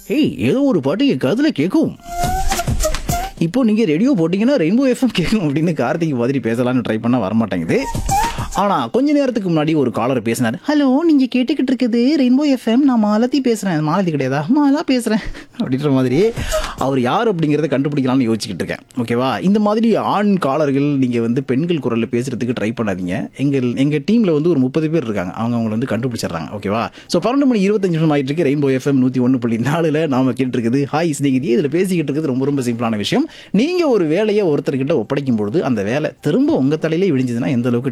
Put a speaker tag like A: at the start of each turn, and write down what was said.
A: ஏய் ஏதோ ஒரு பாட்டு என் காதுல கேட்கும் இப்போ நீங்கள் ரேடியோ போட்டிங்கன்னா ரெயின்போ எஃப்எம் கேட்கும் அப்படின்னு கார்த்திக் மாதிரி பேசலாம்னு ட்ரை பண்ணால் வரமாட்டேங்குது ஆனால் கொஞ்ச நேரத்துக்கு முன்னாடி ஒரு காலர் பேசினார் ஹலோ நீங்கள் கேட்டுக்கிட்டு இருக்குது ரெயின்போ எஃப்எம் நான் மாலதி பேசுகிறேன் மாலதி கிடையாதா மாலா பேசுகிறேன் அப்படின்ற மாதிரி அவர் யார் அப்படிங்கிறத கண்டுபிடிக்கலாம்னு யோசிச்சுக்கிட்டு இருக்கேன் ஓகேவா இந்த மாதிரி ஆண் காலர்கள் நீங்கள் வந்து பெண்கள் குரலில் பேசுகிறதுக்கு ட்ரை பண்ணாதீங்க எங்கள் எங்கள் டீமில் வந்து ஒரு முப்பது பேர் இருக்காங்க அவங்க அவங்கள வந்து கண்டுபிடிச்சிடுறாங்க ஓகேவா ஸோ பன்னெண்டு மணி இருபத்தஞ்சு நிமிஷம் ஆயிட்டு இருக்கு ரெயின்போ எஃப்எம் நூற்றி ஒன்று புள்ளி நாலில் நாம கேட்டு இருக்குது ஹாய் ஸ்நேகிதி இதில் பேசிக்கிட்டு இருக்கிறது ரொம்ப ரொம்ப சிம்பிளான விஷயம் நீங்கள் ஒரு வேலையை ஒருத்தர்கிட்ட ஒப்படைக்கும் பொழுது அந்த வேலை திரும்ப உங்கள் தலையிலே விழிஞ்சதுன்னா எந்த அளவுக்கு